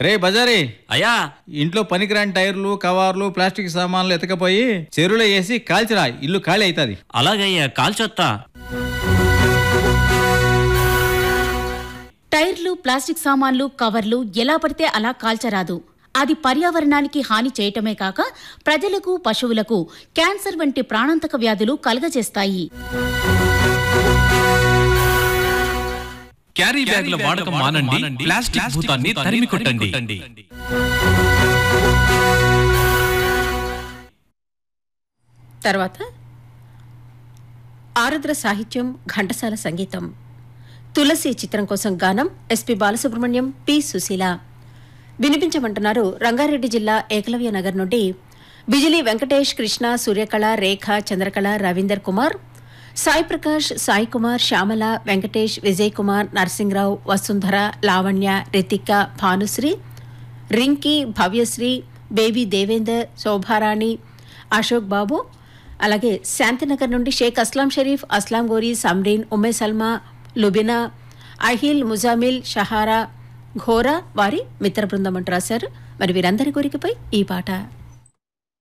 రే బజారీ అయ్యా ఇంట్లో పనికిరాని టైర్లు కవర్లు ప్లాస్టిక్ సామాన్లు ఎతకపోయి చెరువులో వేసి కాల్చిరా ఇల్లు ఖాళీ అవుతుంది అలాగయ్యా కాల్చొత్తా టైర్లు ప్లాస్టిక్ సామాన్లు కవర్లు ఎలా పడితే అలా కాల్చరాదు అది పర్యావరణానికి హాని చేయటమే కాక ప్రజలకు పశువులకు క్యాన్సర్ వంటి ప్రాణాంతక వ్యాధులు కలగజేస్తాయి క్యారీ బ్యాగుల వాడకం మానండి ప్లాస్టిక్ భూతాన్ని తరిమి కొట్టండి తర్వాత ఆరుద్ర సాహిత్యం ఘంటసాల సంగీతం తులసి చిత్రం కోసం గానం ఎస్పి బాలసుబ్రహ్మణ్యం పి సుశీల వినిపించమంటున్నారు రంగారెడ్డి జిల్లా ఏకలవ్య నగర్ నుండి బిజిలీ వెంకటేష్ కృష్ణ సూర్యకళ రేఖ చంద్రకళ రవీందర్ కుమార్ సాయి ప్రకాష్ సాయి కుమార్ శ్యామల వెంకటేష్ విజయ్ కుమార్ నరసింహరావు వసుంధర లావణ్య రితిక భానుశ్రీ రింకీ భవ్యశ్రీ బేబీ దేవేందర్ శోభారాణి అశోక్ బాబు అలాగే శాంతినగర్ నుండి షేక్ అస్లాం షరీఫ్ అస్లాం గోరి సమ్రీన్ ఉమ్మే సల్మా లుబినా అహిల్ ముజామిల్ షహారా ఘోరా వారి మిత్ర బృందం అంటూ రాశారు మరి వీరందరి కోరికపై ఈ పాట